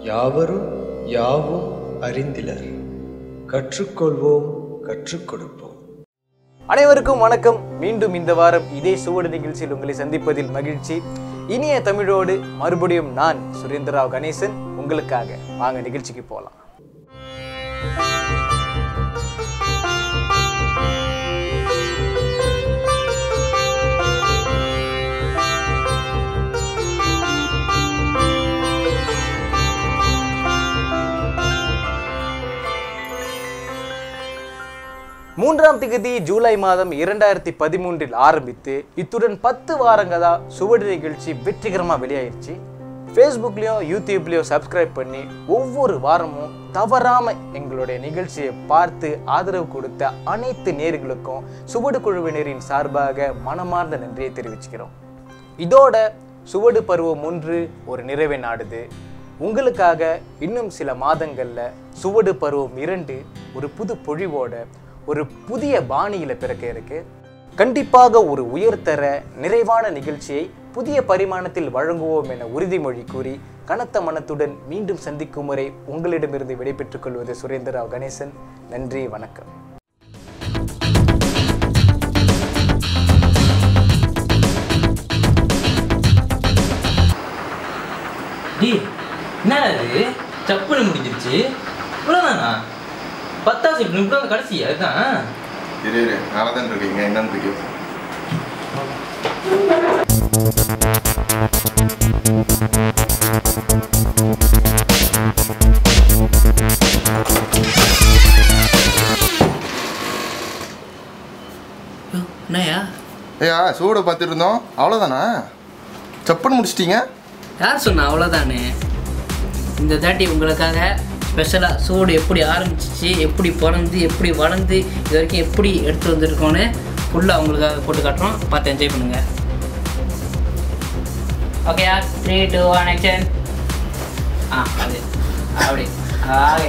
யாவரும் யாவும் அறிந்திலர் கற்றுக்கொள்வோம் கற்றுக் கொடுப்போம் அனைவருக்கும் வணக்கம் மீண்டும் இந்த வாரம் இதே சுவடு நிகழ்ச்சியில் உங்களை சந்திப்பதில் மகிழ்ச்சி இனிய தமிழோடு மறுபடியும் நான் சுரேந்திரராவ் கணேசன் உங்களுக்காக வாங்க நிகழ்ச்சிக்கு போகலாம் மூன்றாம் திகதி ஜூலை மாதம் இரண்டாயிரத்தி பதிமூன்றில் ஆரம்பித்து இத்துடன் பத்து வாரங்களா சுவடு நிகழ்ச்சி வெற்றிகரமாக வெளியாயிருச்சு ஃபேஸ்புக்லேயும் யூடியூப்லேயும் சப்ஸ்கிரைப் பண்ணி ஒவ்வொரு வாரமும் தவறாம எங்களுடைய நிகழ்ச்சியை பார்த்து ஆதரவு கொடுத்த அனைத்து நேர்களுக்கும் சுவடு குழுவினரின் சார்பாக மனமார்ந்த நன்றியை தெரிவிச்சுக்கிறோம் இதோட சுவடு பருவம் ஒன்று ஒரு நிறைவை நாடுது உங்களுக்காக இன்னும் சில மாதங்கள்ல சுவடு பருவம் இரண்டு ஒரு புது பொழிவோட ஒரு புதிய பாணியில பிறக்க இருக்கு கண்டிப்பாக ஒரு உயர்தர நிறைவான நிகழ்ச்சியை புதிய பரிமாணத்தில் வழங்குவோம் என உறுதிமொழி கூறி கனத்த மனத்துடன் மீண்டும் சந்திக்கும் வரை உங்களிடமிருந்து விடைபெற்றுக் கொள்வது சுரேந்திரராவ் கணேசன் நன்றி வணக்கம் டேய் என்னடா இது சப்புன்னு முடிஞ்சிருச்சு இவ்வளோதானா பத்தாம் இப்படி இப்படி கடைசி அதுதான் இரு இரு நல்லா தான் இருக்கீங்க என்னன்னு இருக்கு என்னய்யா ஐயா சூட பார்த்துட்டு இருந்தோம் அவ்வளோதானா சப்புன்னு முடிச்சிட்டீங்க யார் சொன்னா அவ்வளோதானே இந்த தாட்டி உங்களுக்காக ஸ்பெஷலாக சூடு எப்படி ஆரம்பிச்சிச்சு எப்படி பிறந்து எப்படி வளர்ந்து இது வரைக்கும் எப்படி எடுத்து வந்திருக்கோன்னு ஃபுல்லாக உங்களுக்காக போட்டு காட்டுறோம் பார்த்து என்ஜாய் பண்ணுங்கள் ஓகேயா த்ரீ டூ ஒன் ஆக்ஷன் ஆ அது அப்படி ஓகே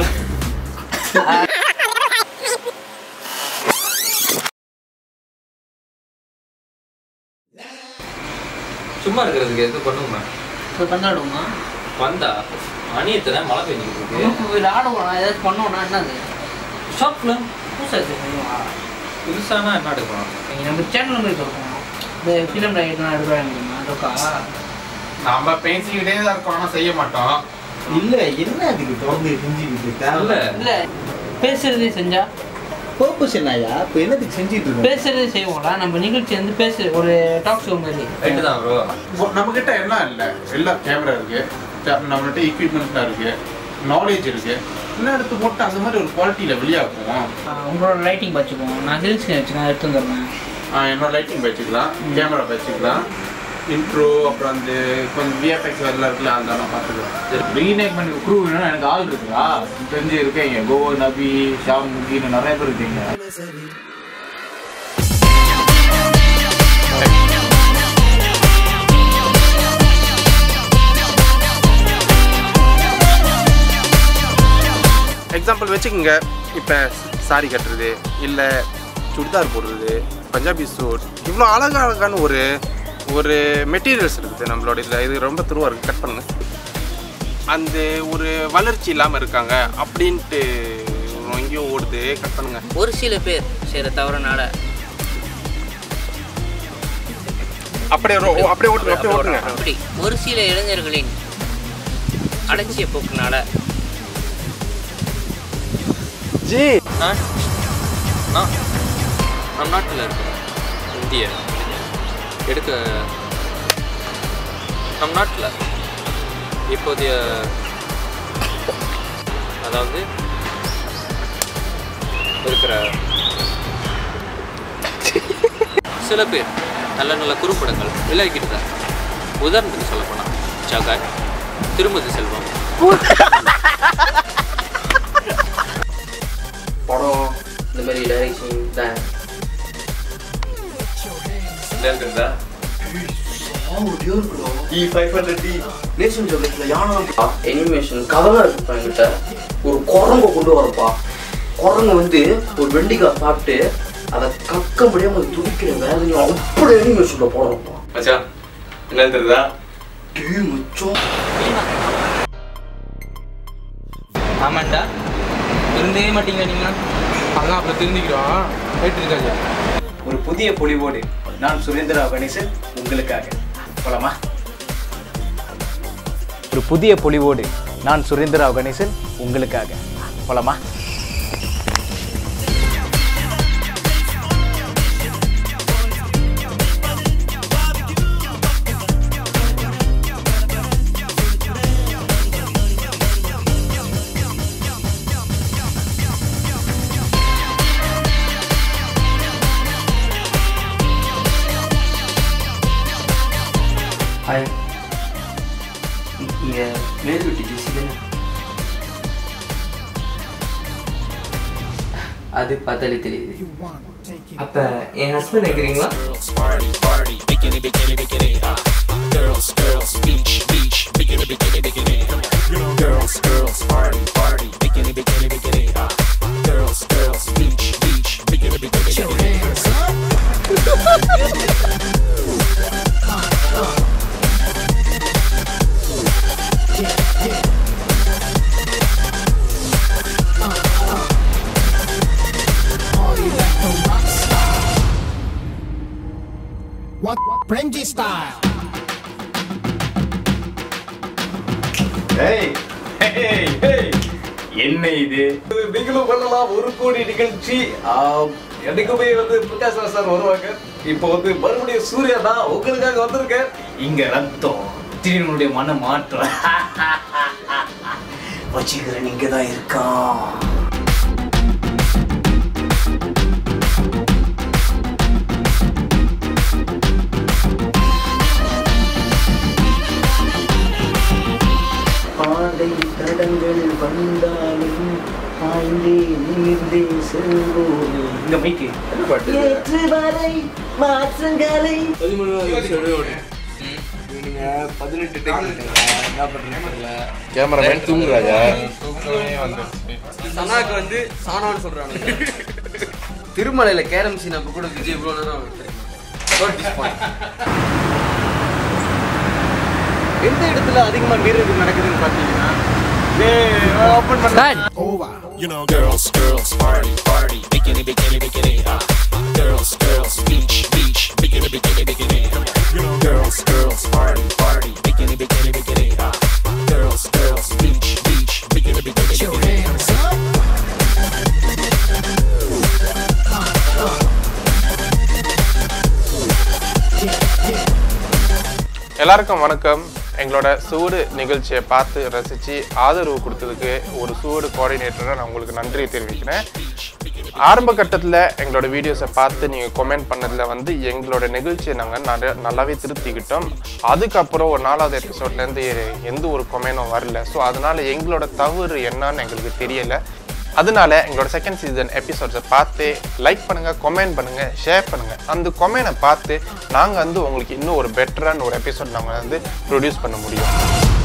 சும்மா இருக்கிறதுக்கு எது பண்ணுமா இப்போ கொண்டாடுவோமா வந்தா மணி எத்தனை மழை பெஞ்சிட்டு இருக்கு விளையாடுவோம் ஏதாச்சும் பண்ணோம்னா என்னது ஷாப்ல புதுசாக செய்வோமா புதுசானா என்ன எடுக்கணும் நீங்கள் நம்ம சேனல் போய் பார்ப்போம் இந்த ஃபிலிம் ரைட்லாம் எடுக்கிறாங்க அதோக்கா நாம பேசிக்கிட்டே தான் இருக்கோம் ஆனா செய்ய மாட்டோம் இல்ல என்ன அதுக்கு தொடர்ந்து செஞ்சுக்கிட்டு இல்ல தேவை இல்லை பேசுறதே செஞ்சா பர்பஸ் என்னய்யா இப்போ என்னத்துக்கு செஞ்சுட்டு இருக்கோம் பேசுறதே செய்வோம்ல நம்ம நிகழ்ச்சி வந்து பேசு ஒரு டாக் ஷோ மாதிரி ரைட்டு தான் ப்ரோ நம்ம கிட்ட எல்லாம் இல்ல எல்லாம் கேமரா இருக்கு த- நம்மகிட்ட எக்யூப்மெண்ட்லாம் இருக்கு நாலேஜ் இருக்கு எல்லாம் எடுத்து போட்டு அந்த மாதிரி ஒரு குவாலிட்டியில வெளியாக்குவோம் ஆஹ் உங்களோட லைட்டிங் பார்த்துப்போம் நான் கிரில் ஸ்கிரீன் வச்சுக்கேன் எடுத்து வந்துடுறேன் ஆஹ் என்னோட லைட்டிங் வச்சுக்கலாம் கேமரா வச்சுக்கலாம் இன்ட்ரோ அப்புறம் அந்த கொஞ்சம் விஎஃப்எக்ஸ் எல்லாம் இருக்குல்ல அதெல்லாம் பார்த்துக்கலாம் ரீநேக் பண்ணி குரூ வேணும்னா எனக்கு ஆள் இருக்குதா தெரிஞ்சு இருக்கீங்க கோ நபி ஷாம் முகின்னு நிறைய பேர் இருக்கீங்க எக்ஸாம்பிள் வச்சுக்கோங்க இப்போ சாரி கட்டுறது இல்லை சுடிதார் போடுறது பஞ்சாபி சூட் இவ்வளோ அழகா அழகான ஒரு ஒரு மெட்டீரியல்ஸ் இருக்குது நம்மளோட இதில் இது ரொம்ப துருவாக இருக்குது கட் பண்ணுங்க அந்த ஒரு வளர்ச்சி இல்லாமல் இருக்காங்க அப்படின்ட்டு எங்கேயோ ஓடுது கட் பண்ணுங்க ஒரு சில பேர் செய்கிற தவறுனால அப்படியே ரோ- அப்படியே ஓட்டுங்க அப்படியே ஓட்டுங்க அப்படி ஒரு சில இளைஞர்களின் அலட்சிய போக்குனால ஜி ஆ ஆ நம் நாட்டில் இருக்கிற இந்திய எடுக்க நம் நாட்டில் இப்போதைய அதாவது இருக்கிற சில பேர் நல்ல நல்ல குறும்படங்கள் விலகிட்டு தான் உதாரணத்துக்கு சொல்ல போனால் ஜகாய் திருமதி செல்வம் படம் இந்த மாதிரி டைரக்ஷன் தான் இருக்குதா இ ஃபைவ் ஹண்ட்ரட் டி நேஷன் ஜோபிக்ல யானை அனிமேஷன் கதெல்லாம் இருக்குப்பா என்கிட்ட ஒரு குரங்க கொண்டு வரப்பா குரங்கு வந்து ஒரு வெண்டிக்காய் சாப்பிட்டு அதை கக்க முடியாம துடிக்கிற வேதனையும் அப்படி அனிமேஷன்ல போடுறப்பா மச்சான் என்ன தெரியுதா டேய் மச்சான் ஆமாண்டா இருந்தவே மாட்டீங்க நீங்கள் அதான் அப்புறம் தெரிஞ்சுக்கிறோம் போயிட்டு இருக்காது ஒரு புதிய பொலிவோடு நான் சுரேந்திரா கணேசன் உங்களுக்காக போலாமா ஒரு புதிய பொலிவோடு நான் சுரேந்திரா கணேசன் உங்களுக்காக போலாமா ஹாய் இங்கே மேல் வீட்டு ஜெசி தானே அது பார்த்தாலே தெரியுது அப்போ என் ஹஸ்பண்ட் இருக்கிறீங்களா என்ன இது நீங்களும் பண்ணலாம் ஒரு கோடி நிகழ்ச்சி ஆம், என்னைக்குமே வந்து பிரகாஷ் ராஜ் சார் வருவாங்க இப்போ வந்து மறுபடியும் சூர்யா தான் உங்களுக்காக வந்திருக்கேன் இங்க ரத்தம் திடீர்னுடைய மன மாற்றம் வச்சுக்கிறேன் இங்க தான் இருக்கான் பாதை தடங்கள் வந்தாலும் பாய்ந்தே நீந்தே செல்வோம் இந்த மைக்கு ஏற்று வரை மாற்றங்களை கேமராமேன் தூங்குறாயா சனாக்கு வந்து சாணான்னு சொல்றாங்க திருமலையில கேரம் சீன் அப்ப கூட விஜய் இவ்வளவு நேரம் தெரியுமா எந்த இடத்துல அதிகமா மீறல் நடக்குதுன்னு பாத்தீங்கன்னா ஓப்பன் பண்ண You know, girls, girls, party, party, bikini, bikini, bikini, ah. Girls, girls, beach, beach, bikini, bikini, bikini. You know, girls, girls, party, party, bikini, bikini, bikini, ah. Girls, girls, beach, beach, bikini, bikini, bikini. hands up. எல்லாருக்கும் வணக்கம் எங்களோட சூடு நிகழ்ச்சியை பார்த்து ரசித்து ஆதரவு கொடுத்ததுக்கு ஒரு சூடு கோஆர்டினேட்டரை நான் உங்களுக்கு நன்றி தெரிவிக்கிறேன் ஆரம்ப கட்டத்தில் எங்களோட வீடியோஸை பார்த்து நீங்கள் கமெண்ட் பண்ணதில் வந்து எங்களோட நிகழ்ச்சியை நாங்கள் நிறைய நல்லாவே திருத்திக்கிட்டோம் அதுக்கப்புறம் ஒரு நாலாவது எபிசோட்லேருந்து எந்த ஒரு கொமெண்டும் வரல ஸோ அதனால் எங்களோட தவறு என்னன்னு எங்களுக்கு தெரியலை அதனால எங்களோட செகண்ட் சீசன் எபிசோட்ஸை பார்த்து லைக் பண்ணுங்க கமெண்ட் பண்ணுங்க ஷேர் பண்ணுங்க அந்த கொமெண்டை பார்த்து நாங்கள் வந்து உங்களுக்கு இன்னும் ஒரு பெட்டரான ஒரு எபிசோட் நாங்கள் வந்து ப்ரொடியூஸ் பண்ண முடியும்